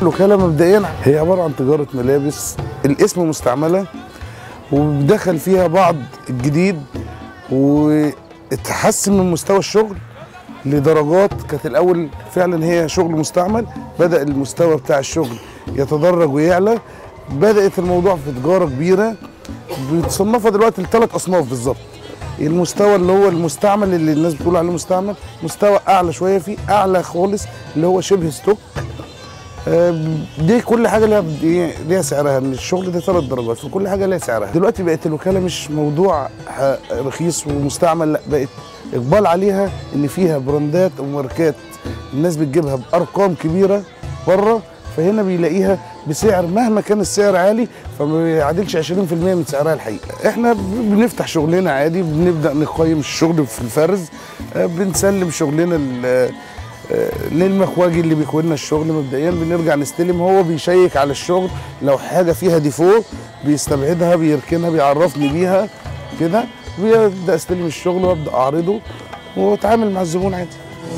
الوكاله مبدئيا هي عباره عن تجاره ملابس الاسم مستعمله ودخل فيها بعض الجديد واتحسن من مستوى الشغل لدرجات كانت الاول فعلا هي شغل مستعمل بدا المستوى بتاع الشغل يتدرج ويعلى بدات الموضوع في تجاره كبيره بتصنفها دلوقتي لثلاث اصناف بالظبط المستوى اللي هو المستعمل اللي الناس بتقول عليه مستعمل مستوى اعلى شويه فيه اعلى خالص اللي هو شبه ستوك آه، دي كل حاجه ليها دي- ليها سعرها ان الشغل ده ثلاث درجات فكل حاجه ليها سعرها دلوقتي بقت الوكاله مش موضوع ح- رخيص ومستعمل لا بقت اقبال عليها ان فيها براندات وماركات الناس بتجيبها بارقام كبيره بره فهنا بيلاقيها بسعر مهما كان السعر عالي فما بيعادلش 20% من سعرها الحقيقه احنا ب- بنفتح شغلنا عادي بنبدا نقيم الشغل في الفرز آه، بنسلم شغلنا ال- آه، للمخواجي اللي بيكون لنا الشغل مبدئيا بنرجع نستلم هو بيشيك على الشغل لو حاجه فيها ديفو بيستبعدها بيركنها بيعرفني بيها كده بيبدا استلم الشغل وابدا اعرضه واتعامل مع الزبون عادي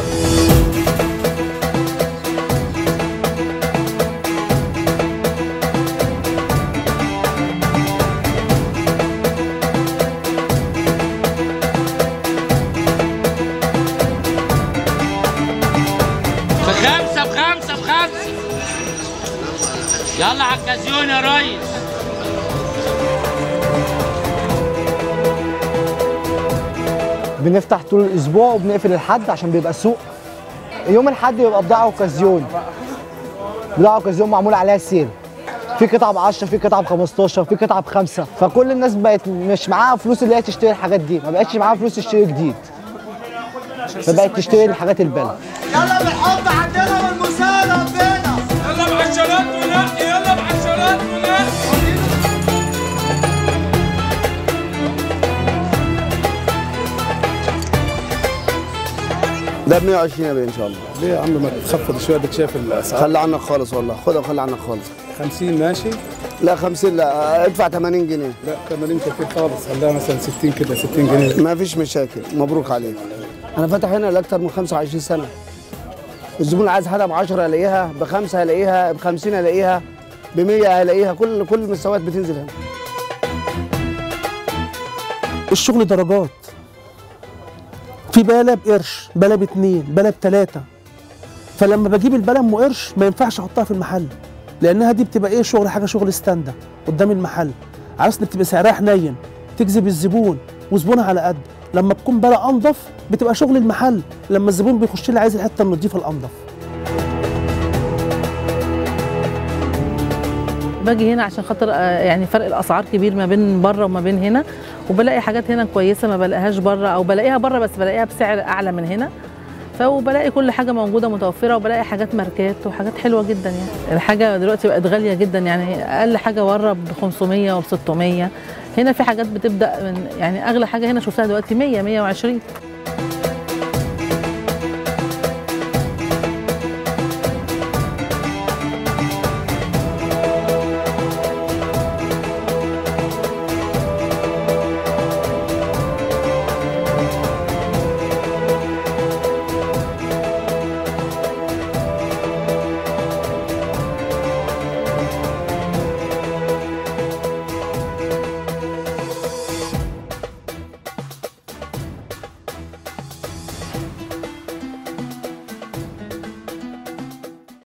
بخمسة بخمسة بخمسة يلا عكازيون يا ريس بنفتح طول الاسبوع وبنقفل الحد عشان بيبقى سوق يوم الحد بيبقى بضاعه اوكازيون بضاعه اوكازيون معمول عليها سيل في قطعه ب 10 في قطعه ب 15 في قطعه بخمسه فكل الناس بقت مش معاها فلوس اللي هي تشتري الحاجات دي ما بقتش معاها فلوس تشتري جديد فبقت تشتري الحاجات البلد يلا بالحب عندنا والمساعدة فينا يلا بعشرات ونقي يلا بعشرات ونقي ده ب 120 يا بيه ان شاء الله ليه يا عم ما تخفض شويه ده شايف الاسعار خلي عنك خالص والله خدها وخلي عنك خالص 50 ماشي لا 50 لا ادفع 80 جنيه لا 80 كتير خالص خليها مثلا 60 كده 60 جنيه ما فيش مشاكل مبروك عليك انا فاتح هنا لاكثر من 25 سنه الزبون عايز حاجه ب 10 الاقيها بخمسه الاقيها ب 50 الاقيها ب 100 الاقيها كل كل المستويات بتنزل هنا الشغل درجات في بالة بقرش بالة باتنين بالة بتلاتة فلما بجيب البالة ام قرش ما ينفعش احطها في المحل لانها دي بتبقى ايه شغل حاجه شغل ستاندا قدام المحل عرفت بتبقى سعرها حنين تجذب الزبون وزبونها على قد لما تكون بالة انضف بتبقى شغل المحل لما الزبون بيخش لي عايز الحته النظيفه الانضف باجي هنا عشان خاطر آه، يعني فرق الاسعار كبير ما بين بره وما بين هنا وبلاقي حاجات هنا كويسه ما بلاقيهاش بره او بلاقيها بره بس بلاقيها بسعر اعلى من هنا فبلاقي كل حاجه موجوده متوفره وبلاقي حاجات ماركات وحاجات حلوه جدا يعني الحاجه دلوقتي بقت غاليه جدا يعني اقل حاجه بره ب 500 وب 600 هنا في حاجات بتبدا من يعني اغلى حاجه هنا شفتها دلوقتي 100 120